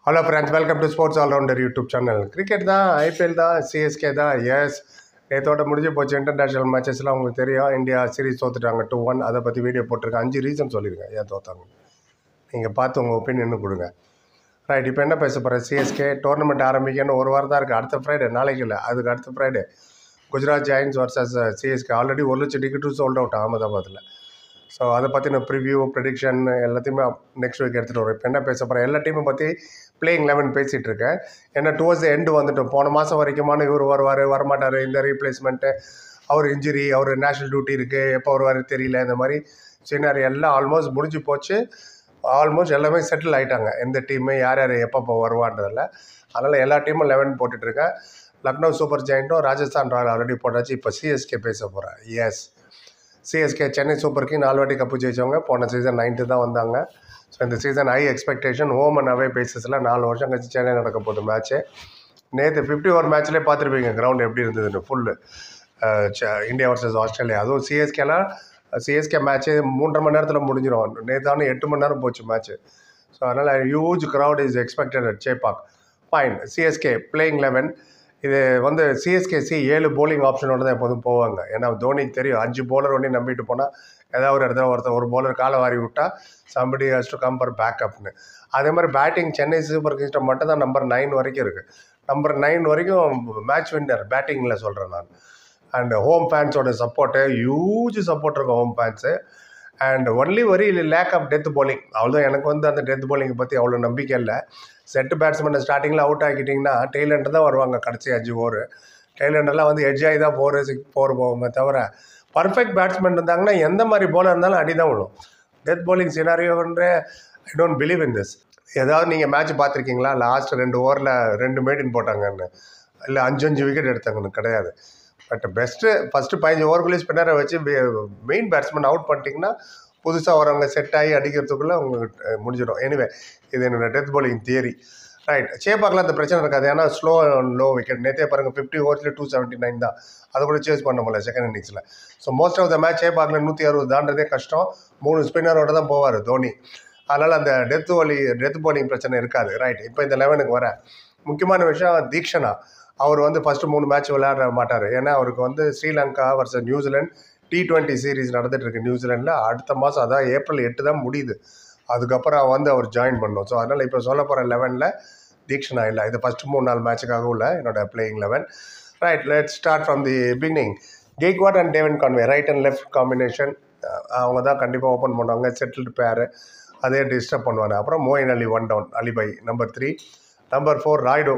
hello friends welcome to sports allrounder YouTube channel cricket தான் IPL தான் CSK தான் yes நேற்றோட முடிஞ்சு போச்சு இன்டர்நேஷ்னல் மேட்சஸ்லாம் உங்களுக்கு தெரியும் இந்தியா சீரிஸ் தோத்துட்டாங்க டூ ஒன் அதை பற்றி வீடியோ போட்டிருக்கேன் அஞ்சு ரீசன் சொல்லியிருக்கேன் ஏன் தோத்தாங்க நீங்கள் பார்த்து உங்கள் ஒப்பீனியன் கொடுங்க ரைட் இப்போ என்ன பேச போகிறேன் சிஎஸ்கே டோர்னமெண்ட் ஆரம்பிக்கன்னு ஒரு வாரம் தான் இருக்குது அடுத்த ஃப்ரைடே நாளைக்கு இல்லை அதுக்கு அடுத்த Friday Gujarat giants versus CSK already ஒரு லட்சம் டிக்கெட்டும் சோல்ட் அவுட் அகமதாபாத்தில் ஸோ அதை பற்றின ப்ரிவ்யூ ப்ரெடிக்ஷன் எல்லாத்தையுமே நெக்ஸ்ட் வீக் எடுத்துகிட்டு வரோம் இப்போ என்ன பேச போகிறேன் எல்லா டீமை பற்றி பிளேயிங் லெவன் பேசிகிட்டு இருக்கேன் ஏன்னா டுவர்ஸ் எண்டு வந்துட்டோம் போன மாதம் வரைக்குமான இவர் வருவார் வரமாட்டார் இந்த ரீப்ளேஸ்மெண்ட்டு அவர் இன்ஜுரி அவர் நேஷனல் டியூட்டி இருக்குது எப்போ வருவார் தெரியல இந்த மாதிரி சினாரி எல்லாம் ஆல்மோஸ்ட் முடிஞ்சு போச்சு ஆல்மோஸ்ட் எல்லாமே செட்டில் ஆகிட்டாங்க எந்த டீமு யார் யார் எப்பப்போ வருவான்றதில்ல அதனால் எல்லா டீமும் லெவன் போட்டுட்ருக்கேன் லக்னோ சூப்பர் ஜெயிண்ட்டும் ராஜஸ்தான் ராயல் ஆல்ரெடி போட்டாச்சு இப்போ சிஎஸ்கே பேச போகிறேன் yes CSK Chennai super king நாலு வாட்டி கப்பு ஜெயிச்சவங்க போன சீசன் நைன்த்து தான் வந்தாங்க ஸோ இந்த season high expectation home and away பேசிஸில் நாலு வருஷம் கழிச்சு சென்னை நடக்க போகுது மேட்ச்சு நேற்று ஃபிஃப்டி ஓவர் மேட்ச்லேயே பார்த்துருப்பீங்க கிரவுண்ட் எப்படி இருந்ததுன்னு ஃபுல்லு இந்தியா வர்சஸ் ஆஸ்திரேலியா அதுவும் சிஎஸ்கேலாம் சிஎஸ்கே மேட்ச்சு மூன்றரை மணி நேரத்தில் முடிஞ்சிடும் நேற்றானு எட்டு மணி நேரம் போச்சு மேட்ச்சு ஸோ அதனால் huge crowd is expected at Chepauk fine CSK playing eleven இது வந்து சிஎஸ்கேசி ஏழு போலிங் ஆப்ஷனோட தான் எப்போதும் போவாங்க ஏன்னா தோனிக்கு தெரியும் அஞ்சு போலர் ஒன்றே நம்பிட்டு போனால் ஏதாவது ஒரு இடத்துல ஒருத்தர் ஒரு போலர் காலை வாரி விட்டா somebody has to come for பேக்கப்னு அதே மாதிரி பேட்டிங் சென்னை சூப்பர் கிங்ஸ்ட மட்டும் தான் நம்பர் நைன் வரைக்கும் இருக்குது நம்பர் நைன் வரைக்கும் மேட்ச் வின்னர் பேட்டிங்கில் சொல்கிறேன் நான் அண்ட் ஹோம் ஃபேன்ஸோட சப்போர்ட்டு ஹியூஜ் சப்போர்ட் இருக்கும் home fans and only worry lack of death bowling அவ்வளோ எனக்கு வந்து அந்த டெத் bowling பற்றி அவ்வளோ நம்பிக்கை இல்லை செட்டு பேட்ஸ்மேனை ஸ்டார்டிங்கில் அவுட் ஆக்கிட்டிங்கன்னா டெய்லண்டர் தான் வருவாங்க கடைசி அஞ்சு ஓவர் டெய்லண்டர்லாம் வந்து எட்ஜ் ஆகி தான் ஃபோர் சிக்ஸ் ஃபோர் போவோமே தவிர பர்ஃபெக்ட் பேட்ஸ்மேன் இருந்தாங்கன்னா எந்த மாதிரி போலர் இருந்தாலும் அடி தான் விழும் டெத் bowling சினாரியோன்ற I don't believe in this ஏதாவது நீங்கள் மேட்ச் பார்த்துருக்கீங்களா லாஸ்ட் ரெண்டு ஓவரில் ரெண்டு மேடின் போட்டாங்கன்னு இல்லை அஞ்சு அஞ்சு விக்கெட் எடுத்தாங்கன்னு கிடையாது பட் பெஸ்ட்டு ஃபஸ்ட்டு பதினஞ்சு ஓவருக்குள்ளே ஸ்பின்னரை வச்சு மெயின் பேட்ஸ்மேன் அவுட் பண்ணிட்டீங்கன்னா புதுசாக வரவங்க செட் ஆகி அடிக்கிறதுக்குள்ளே உங்களுக்கு அஹ், முடிஞ்சிடும் எனிவே இது என்னோட டெத் bowling தியரி ரைட் சேப்பாக்கில் அந்த பிரச்சனை இருக்காது ஏன்னா ஸ்லோ லோ விக்கெட் நேற்றே பாருங்கள் ஃபிஃப்டி ஓவர்ஸ்லேயே டூ செவன்ட்டி நைன் தான் அதை கூட சேஸ் பண்ண முடியல செகண்ட் இன்னிங்ஸில் so most of the match சேப்பாக்கில் நூற்றி அறுபது தாண்டதே கஷ்டம் மூணு ஸ்பின்னரோட தான் போவார் தோனி அதனால் அந்த டெத் ஒலி டெத் bowling பிரச்சனை இருக்காது ரைட் இப்போ இந்த லெவனுக்கு வர முக்கியமான விஷயம் தீக்ஷனா அவர் வந்து ஃபஸ்ட்டு மூணு மேட்ச் விளையாட மாட்டார் ஏன்னா அவருக்கு வந்து Sri Lanka versus New Zealand T twenty series நடந்துட்டு இருக்கு நியூசிலாண்டில் அடுத்த மாதம் அதான் ஏப்ரல் எட்டு தான் முடியுது அதுக்கப்புறம் வந்து அவர் ஜாயின் பண்ணோம் ஸோ அதனால் இப்போ சொல்ல போகிற லெவனில் தீக்ஷனா இல்லை இது ஃபஸ்ட்டு மூணு நாலு மேட்சுக்காக உள்ள என்னோட playing eleven right let start from the beginning Gaikwad and Devon Conway right and left combination அவங்க தான் கண்டிப்பாக ஓப்பன் பண்ணுவாங்க செட்டில்டு பேரு அதே டிஸ்டர்ப் பண்ணுவாங்க அப்புறம் மோயின் அலி ஒன் டவுன் அலிபை number three number four Rayudu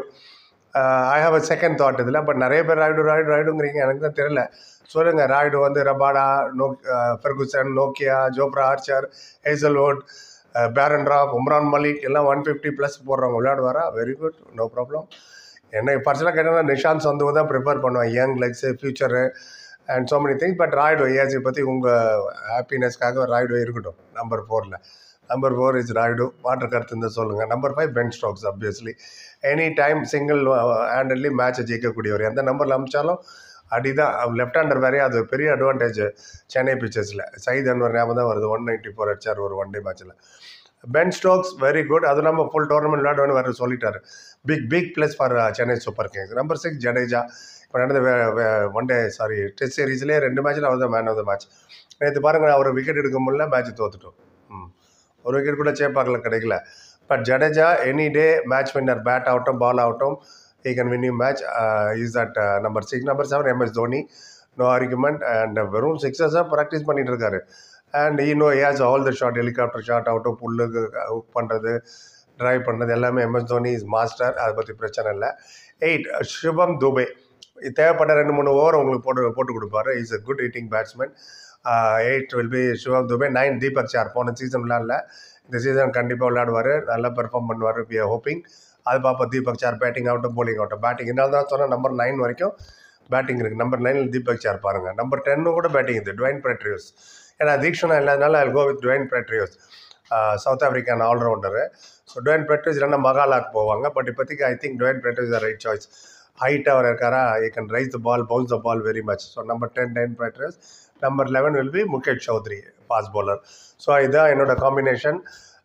I have a second thought இதில் பட் நிறைய பேர் ராய்டு ராய்டு ராய்டுங்கிறீங்க எனக்கு தான் தெரியல சொல்லுங்கள் ராய்டு வந்து ரபாடா நோ ஃபெர்குசன் நோக்கியா ஜோப்ரா ஆர்ச்சர் ஹேசல்வுட் பேரன் ராப் உம்ரான் மலிக் எல்லாம் ஒன் ஃபிஃப்டி ப்ளஸ் போடுறவங்க விளையாடுவாரா வெரி குட் நோ ப்ராப்ளம் என்ன பர்சனலாக கேட்டால் நிஷாந்த் சந்து தான் ப்ரிப்பேர் பண்ணுவேன் young legs future and so many things but Rayudu age பற்றி உங்கள் ஹாப்பினஸ்க்காக ராய்டு இருக்கட்டும் நம்பர் ஃபோரில் நம்பர் ஃபோர் இஸ் ராய்டு மாற்று கருத்து இருந்தால் சொல்லுங்கள் number five Ben Stokes obviously any time single handedly மேட்சை ஜெயிக்கக்கூடியவர் எந்த நம்பரில் அமிச்சாலும் அடிதான் லெஃப்ட் ஹேண்டர் வேறே அது ஒரு பெரிய அட்வான்டேஜ் சென்னை பிச்சர்ஸில் சயித் அன்வர் ஞாபகம் தான் வருது ஒன் நைன்ட்டி ஃபோர் அடிச்சார் ஒரு ஒன் டே மேட்ச்சில் பென் ஸ்டோக்ஸ் வெரி குட் அது இல்லாமல் ஃபுல் டோர்னமெண்ட் விளையாடுவேன்னு வேறு சொல்லிட்டாரு big big plus for Chennai super kings number six Jadeja இப்போ நடந்த ஒன் டே சாரி டெஸ்ட் சீரீஸ்லேயே ரெண்டு மேட்ச்சில் அவர் தான் மேன் ஆஃப் த மேட்ச் நேற்று பாருங்கள் அவர் விக்கெட் எடுக்க முடியல மேட்ச் தோத்துட்டோம் ம் ஒரு விக்கெட் கூட சேப்பாக்கில் கிடைக்கல but Jadeja any day match winner bat ஆகட்டும் பால் ஆகட்டும் he can win you match is that number six number seven M S Dhoni no argument and வெறும் சிக்ஸஸாக ப்ராக்டிஸ் பண்ணிட்டு இருக்காரு and he knows all the shot helicopter shot ஆகட்டும் புல்லுக்கு hook பண்ணுறது drive பண்ணுறது எல்லாமே எம்எஸ் தோனி இஸ் மாஸ்டர் அதை பற்றி பிரச்சனை இல்லை எயிட் சுபம் துபே தேவைப்பட்ட ரெண்டு மூணு ஓவர் உங்களுக்கு போட்டு போட்டு கொடுப்பாரு is a good hitting batsman eight will be Shivam Dube nine Deepak Chahar போன சீசன் விளையாடல இந்த சீசன் கண்டிப்பாக விளையாடுவார் நல்லா பெர்ஃபார்ம் பண்ணுவார் வி ஆர் ஹோப்பிங் அது பார்ப்போம் தீபக் சார் பேட்டிங் ஆகட்டும் bowling ஆகட்டும் பேட்டிங் இருந்தால் தான் சொன்னால் நம்பர் நைன் வரைக்கும் பேட்டிங் இருக்குது நம்பர் நைனில் தீபக் சார் பாருங்கள் நம்பர் டென்னு கூட பேட்டிங் இது டுவைன் பெட்ரியோஸ் ஏன்னா தீக்ஷனா இல்லாதனால I go with Dwaine Pretorius South ஆஃப்ரிக்கான ஆல்ரவுண்டரு ஸோ டுவைன் பெட்ரியோஸ் இல்லைன்னா மகாலாக்கு போவாங்க பட் இப்போதைக்கு I think Dwaine Pretorius right choice ஹைட்டாக அவர் இருக்காரா you can raise the ball bounce the ball very much so number ten ten Pretorius number eleven will be Mukesh Choudhary fast bowler so இதுதான் என்னோட combination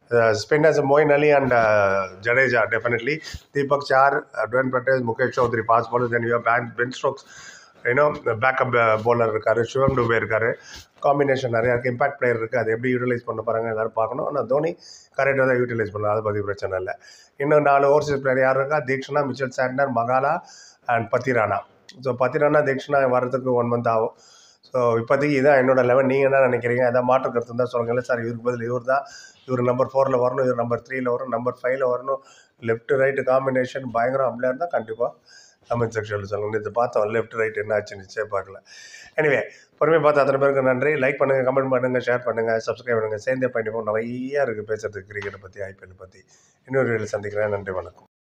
spinners Moeen Ali and Jadeja definitely Deepak Chahar டுவன் பட்டேல் Mukesh Choudhary fast bowler then you பேன் Ben Stokes ஏன்னோ backup bowler இருக்கார் சிவம் டுபே இருக்கார் combination நிறையா இருக்குது இம்பாக்ட் பிளேயர் இருக்குது அதை எப்படி யூட்டிலைஸ் பண்ண போகிறாங்க எல்லோரும் பார்க்கணும் ஆனால் தோனி கரெக்டாக தான் யூட்டிலைஸ் பண்ணலாம் அதை பற்றி பிரச்சனை இல்லை இன்னும் நாலு ஓவர்சீஸ் பிளேயர் யார் இருக்கா Theekshana Mitchell Santner Magala and Pathirana so Pathirana Theekshana வர்றதுக்கு ஒன் மந்த் ஆகும் ஸோ இப்போதைக்கு இதான் என்னோட லெவன் நீங்கள் என்ன நினைக்கிறீங்க எதாவது மாற்று கருத்து இருந்தால் சொல்லுங்கள் சார் இவருக்கு பதில் இவர் தான் இவர் நம்பர் ஃபோரில் வரணும் இவர் நம்பர் த்ரீல வரணும் நம்பர் ஃபைவ்ல வரணும் லெஃப்ட் ரைட்டு காம்பினேஷன் பயங்கரம் அப்படியா இருந்தால் கண்டிப்பாக கமெண்ட் செக்ஷனில் சொல்லுங்கள் இது பார்த்தோம் லெஃப்ட் ரைட் என்ன ஆச்சு நிச்சயம் பார்க்கல எனிவே பொறுமையாக பார்த்து அத்தனை பேருக்கு நன்றி லைக் பண்ணுங்கள் கமெண்ட் பண்ணுங்கள் ஷேர் பண்ணுங்கள் சப்ஸ்கிரைப் பண்ணுங்கள் சேர்ந்தே பண்ணிப்போம் நிறையா இருக்குது பேசுறதுக்கு கிரிக்கெட்டை பற்றி ஐபிஎல் பற்றி இன்னொரு வீடியோவில் சந்திக்கிறேன் நன்றி வணக்கம்